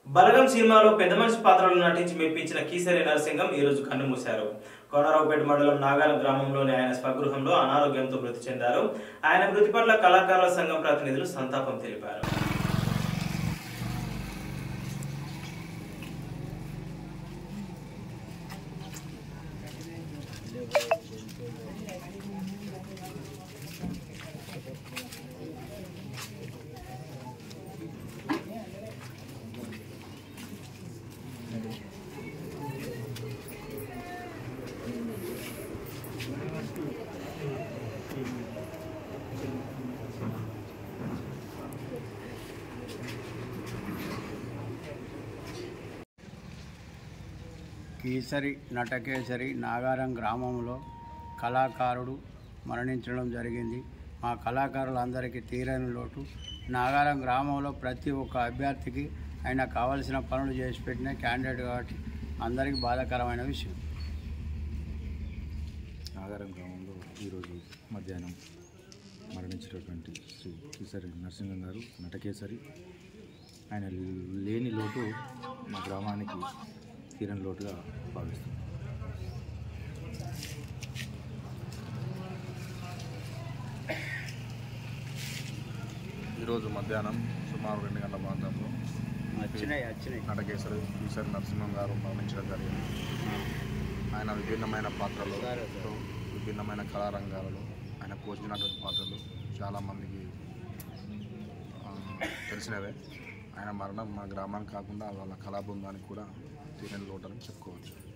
బలగం సినిమాలో పెద్ద మనిషి పాత్రలో నటించి మెప్పించిన కీసరి నరసింగం ఈ రోజు కన్నుమూశారు కోనరావుపేట మండలం నాగాల గ్రామంలోని ఆయన స్వగృహంలో అనారోగ్యంతో మృతి చెందారు ఆయన మృతి పట్ల కళాకారుల సంఘం ప్రతినిధులు సంతాపం తెలిపారు కేసరి నటకేసరి నాగారం గ్రామంలో కళాకారుడు మరణించడం జరిగింది మా కళాకారులందరికీ తీరని లోటు నాగారం గ్రామంలో ప్రతి ఒక్క అభ్యర్థికి ఆయన కావలసిన పనులు చేసి పెట్టిన క్యాండిడేట్ కాబట్టి అందరికీ బాధాకరమైన విషయం నాగారం గ్రామంలో ఈరోజు మధ్యాహ్నం మరణించినటువంటి శ్రీ కేసరి నరసింహం గారు నటకేసరి ఆయన లేని లోటు మా గ్రామానికి తీరని లోటుగా భావిస్తున్నాం ఈరోజు మధ్యాహ్నం సుమారు రెండు గంటల ప్రాంతంలో వచ్చినాయి వచ్చినాయి నటకేశ్వరి ఈశ్వరి నరసింహం గారు మరణించడం జరిగింది ఆయన విభిన్నమైన పాత్రలు విభిన్నమైన కళారంగాలలో ఆయన పోషించినటువంటి పాత్రలు చాలామందికి ఆ, తెలిసినవే ఆయన మరణం మా గ్రామానికి కాకుండా వాళ్ళ కళా బృందానికి కూడా తీరని లోటని చెప్పుకోవచ్చు